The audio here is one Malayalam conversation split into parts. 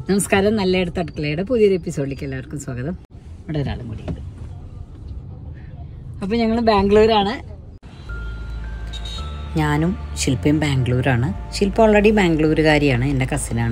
നമസ്കാരം നല്ല അടുത്ത അടുക്കളയുടെ പുതിയൊരു എപ്പിസോഡിലേക്ക് എല്ലാവർക്കും സ്വാഗതം ഇവിടെ ഒരാളും കൂടി ഉണ്ട് അപ്പോൾ ഞങ്ങൾ ബാംഗ്ലൂരാണ് ഞാനും ശില്പയും ബാംഗ്ലൂരാണ് ശില്പ ഓൾറെഡി ബാംഗ്ലൂരുകാരിയാണ് എൻ്റെ കസിനാണ്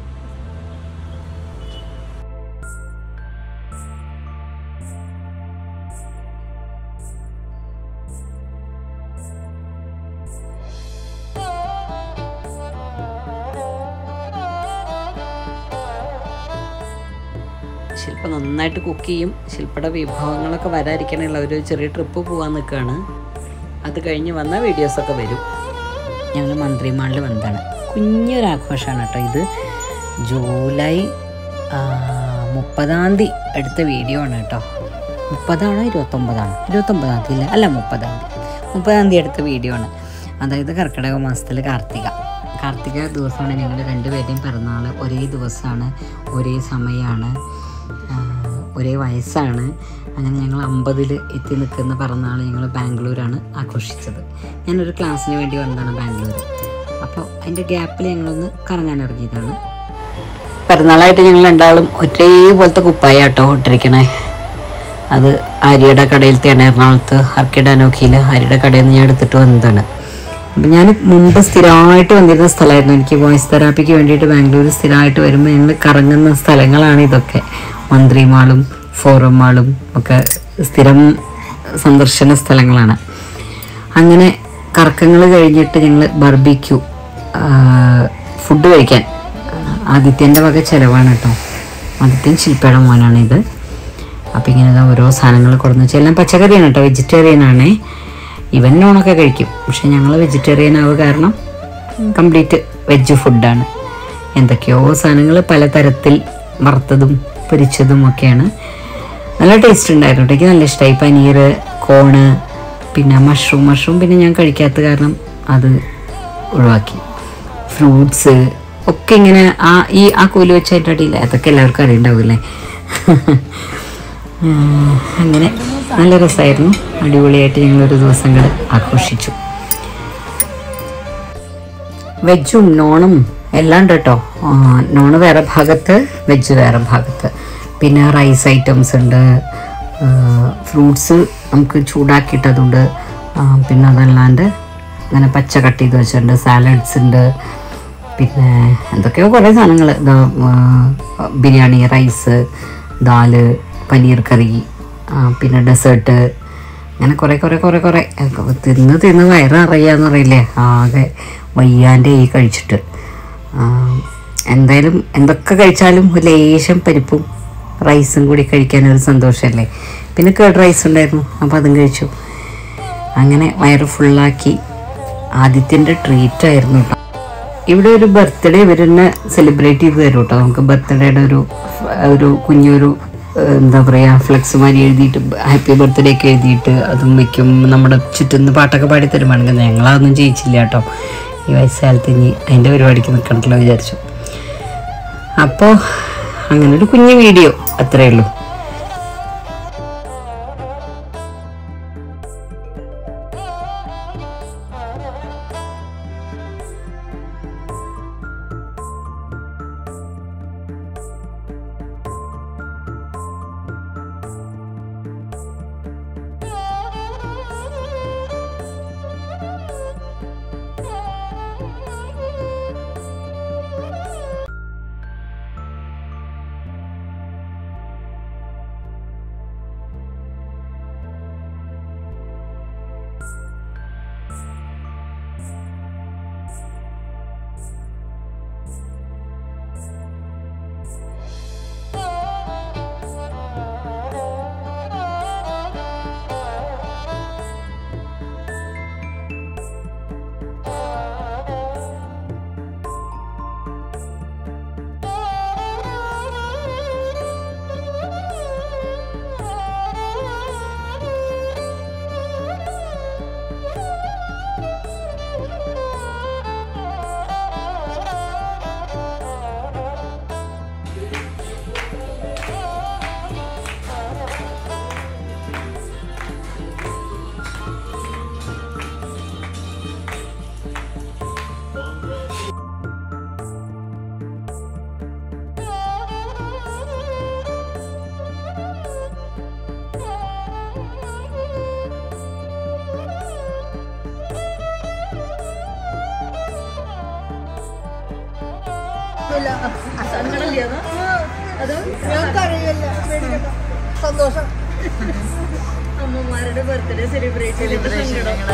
ശില്പ നന്നായിട്ട് കുക്ക് ചെയ്യും ശില്പയുടെ വിഭവങ്ങളൊക്കെ വരാതിരിക്കാനുള്ള ഒരു ചെറിയ ട്രിപ്പ് പോകാൻ നിൽക്കുകയാണ് അത് കഴിഞ്ഞ് വന്ന വീഡിയോസൊക്കെ വരും ഞങ്ങൾ മന്ത്രിമാളിൽ വന്നതാണ് കുഞ്ഞൊരാഘോഷമാണ് കേട്ടോ ഇത് ജൂലൈ ആ, മുപ്പതാം തീയതി എടുത്ത വീഡിയോ ആണ് കേട്ടോ മുപ്പതാണോ ഇരുപത്തൊമ്പതാണോ ഇരുപത്തൊമ്പതാം തീയതി അല്ല അല്ല മുപ്പതാം തീയതി മുപ്പതാം തീയതി എടുത്ത വീഡിയോ ആണ് അതായത് കർക്കിടക മാസത്തിൽ കാർത്തിക കാർത്തിക ദിവസമാണ് ഞങ്ങൾ രണ്ടുപേരുടെയും പിറന്നാൾ ഒരേ ദിവസമാണ് ഒരേ സമയമാണ് ആ, ഒരേ വയസ്സാണ് അങ്ങനെ ഞങ്ങൾ അമ്പതിൽ എത്തി നിൽക്കുന്ന പിറന്നാൾ ഞങ്ങൾ ബാംഗ്ലൂരാണ് ആഘോഷിച്ചത് ഞാനൊരു ക്ലാസ്സിന് വേണ്ടി വന്നതാണ് ബാംഗ്ലൂർ അപ്പോൾ അതിൻ്റെ ഗ്യാപ്പിൽ ഞങ്ങളൊന്ന് കറങ്ങാൻ ഇറങ്ങിയതാണ് പിറന്നാളായിട്ട് ഞങ്ങൾ രണ്ടാളും ഒരേപോലത്തെ കുപ്പായ കേട്ടോ ഇട്ടിരിക്കണേ അത് ആര്യയുടെ കടയിലത്തെയാണ് എറണാകുളത്ത് ആർക്കിഡ് അനോഖിയിൽ ആര്യയുടെ കടയിൽ നിന്ന് ഞാൻ എടുത്തിട്ട് വന്നതാണ് അപ്പം ഞാൻ മുമ്പ് സ്ഥിരമായിട്ട് വന്നിരുന്ന സ്ഥലമായിരുന്നു എനിക്ക് വോയിസ് തെറാപ്പിക്ക് വേണ്ടിയിട്ട് ബാംഗ്ലൂർ സ്ഥിരമായിട്ട് വരുമ്പോൾ ഞങ്ങൾ കറങ്ങുന്ന സ്ഥലങ്ങളാണ് ഇതൊക്കെ മന്ത്രി മാളും ഫോറം മാളും ഒക്കെ സ്ഥിരം സന്ദർശന സ്ഥലങ്ങളാണ് അങ്ങനെ കറക്കങ്ങൾ കഴിഞ്ഞിട്ട് ഞങ്ങൾ ബർബിക്യൂ ഫുഡ് കഴിക്കാൻ ആദിത്യൻ്റെ വക ചിലവാണ് കേട്ടോ ആദിത്യൻ ശില്പയുടെ മോനാണ് ഇത് അപ്പം ഇങ്ങനെ ഇതാ ഓരോ സാധനങ്ങൾ കൊടുന്ന് വെച്ചാൽ എല്ലാം പച്ചക്കറിയാണ് കേട്ടോ വെജിറ്റേറിയൻ ആണേ ഇവൻ നോണൊക്കെ കഴിക്കും പക്ഷെ ഞങ്ങൾ വെജിറ്റേറിയൻ ആവുക കാരണം കംപ്ലീറ്റ് വെജ് ഫുഡാണ് എന്തൊക്കെയോ സാധനങ്ങൾ പലതരത്തിൽ വറുത്തതും പൊരിച്ചതും ഒക്കെയാണ് നല്ല ടേസ്റ്റ് ഉണ്ടായിരുന്നു കേട്ടോ എനിക്ക് നല്ല ഇഷ്ടമായി പനീർ കോണ് പിന്നെ മഷ്റൂം മഷ്റൂം പിന്നെ ഞാൻ കഴിക്കാത്ത കാരണം അത് ഒഴിവാക്കി ഫ്രൂട്ട്സ് ഒക്കെ ഇങ്ങനെ ആ ഈ ആ കൂല് വെച്ചായിട്ട് അടിയില്ല അതൊക്കെ എല്ലാവർക്കും അറിയണ്ടാവില്ലേ ഉം, അങ്ങനെ നല്ല രസമായിരുന്നു അടിപൊളിയായിട്ട് ഞങ്ങളൊരു ദിവസം കൂടെ ആഘോഷിച്ചു വെജും നോണും എല്ലാം ഉണ്ട് കേട്ടോ ആ, നോണ് വേറെ ഭാഗത്ത് വെജ് വേറെ ഭാഗത്ത് പിന്നെ റൈസ് ഐറ്റംസ് ഉണ്ട് ഫ്രൂട്ട്സ് നമുക്ക് ചൂടാക്കിയിട്ടതുണ്ട് ആ, പിന്നെ അതല്ലാണ്ട് അങ്ങനെ പച്ച കട്ട് ചെയ്ത് വെച്ചിട്ടുണ്ട് സാലഡ്സ് ഉണ്ട് പിന്നെ എന്തൊക്കെയോ കുറേ സാധനങ്ങൾ ഇതാ ആ, ബിരിയാണി റൈസ് ദാല് പനീർ കറി ആ, പിന്നെ ഡെസേർട്ട് അങ്ങനെ കുറേ കുറേ കുറേ കുറേ ഒക്കെ തിന്ന് തിന്ന് വയററിയാന്ന് പറയില്ലേ ആകെ വയ്യാൻ്റെ ഈ കഴിച്ചിട്ട് ആ, എന്തായാലും എന്തൊക്കെ കഴിച്ചാലും ഒരു ലേശം പരിപ്പും റൈസും കൂടി കഴിക്കാൻ ഒരു സന്തോഷമല്ലേ പിന്നെ കേർഡ് റൈസ് ഉണ്ടായിരുന്നു അപ്പോൾ അതും കഴിച്ചു അങ്ങനെ വയറ് ഫുള്ളാക്കി ആദിത്യൻ്റെ ട്രീറ്റ് ആയിരുന്നു കേട്ടോ ഇവിടെ ഒരു ബർത്ത്ഡേ ഇവർ തന്നെ സെലിബ്രേറ്റ് ചെയ്ത് തരും കേട്ടോ നമുക്ക് ബർത്ത്ഡേയുടെ ഒരു ഒരു കുഞ്ഞൊരു ഏഹ്, എന്താ പറയുക ഫ്ലെക്സ് മാതിരി എഴുതിയിട്ട് ഹാപ്പി ബർത്ത്ഡേ ഒക്കെ എഴുതിയിട്ട് അതും വെക്കും നമ്മുടെ ചുറ്റുന്ന് പാട്ടൊക്കെ പാടി തരുവാണെങ്കിൽ ഞങ്ങളതൊന്നും ചെയ്യിച്ചില്ല കേട്ടോ ഈ വയസ്സുകാലത്ത് ഇനി അതിൻ്റെ പരിപാടിക്ക് നിൽക്കണ്ടല്ലോ വിചാരിച്ചു അപ്പോൾ അങ്ങനെ ഒരു കുഞ്ഞു വീഡിയോ അത്രയേ ഉള്ളൂ കുഴപ്പമില്ല സങ്കടമില്ലേ അത്? അതോ ഞങ്ങൾക്കറിയില്ല പേടിക്കണ്ട. സന്തോഷം അമ്മമാരുടെ ബർത്ത്ഡേ സെലിബ്രേറ്റ് ചെയ്തിട്ട് സങ്കടം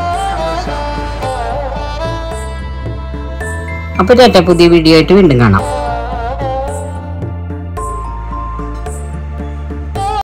അപ്പോൾ ചേട്ടാ പുതിയ വീഡിയോ ആയിട്ട് വീണ്ടും കാണാം